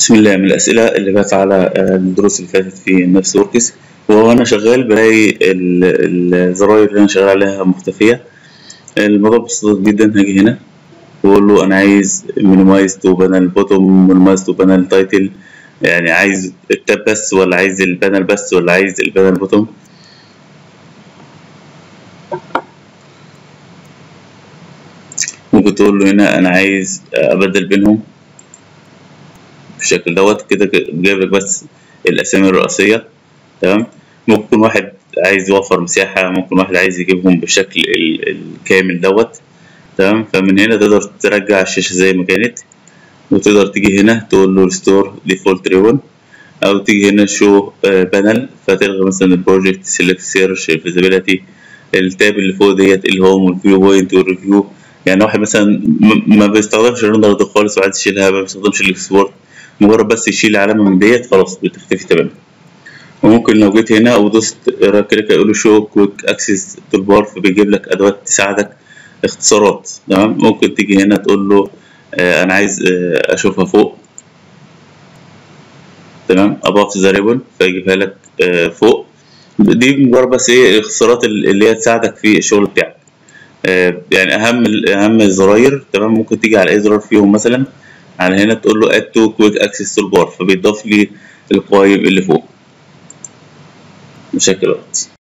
بسم الله من الأسئلة اللي جت على آه، الدروس اللي فاتت في نفس وركس وأنا شغال بلاقي ال- الزراير اللي أنا شغال عليها مختفية الموضوع بسيط جدا هاجي هنا وأقول له أنا عايز مينيمايز تو بانل بوتوم مينيمايز تو بانل تايتل يعني عايز التاب بس ولا عايز البانل بس ولا عايز البانل بوتوم ممكن تقول له هنا أنا عايز أبدل بينهم بالشكل دوت كده جايب لك بس الأسامي الرئيسية تمام ممكن واحد عايز يوفر مساحة ممكن واحد عايز يجيبهم بالشكل ال- الكامل دوت تمام فمن هنا تقدر ترجع الشاشة زي ما كانت وتقدر تيجي هنا تقول له ريستور ديفولت ريبون أو تيجي هنا شو بانل فتلغي مثلا البروجكت سيلكت سيرش الفيزيبيليتي التاب اللي فوق ديت الهوم والفيو بوينت والريفيو يعني واحد مثلا م- ما بيستخدمش الرندر ده خالص وعايز يشيلها ما بيستخدمش الاكسبورت مجرد بس يشيل علامة من ديت خلاص بتختفي تماما وممكن لو جيت هنا او دوست كليك يقول له شو كويك اكسس تولبار فبيجيب لك ادوات تساعدك اختصارات تمام ممكن تيجي هنا تقول له آه انا عايز آه اشوفها فوق تمام above the ribbon فيجيبها لك آه فوق دي مجرد بس ايه الاختصارات اللي هي تساعدك في الشغل بتاعك آه يعني اهم اهم الزراير تمام ممكن تيجي على اي زرار فيهم مثلا على هنا تقول له add to quick access toolbar فبيضاف لي القوايم اللي فوق بشكل دوت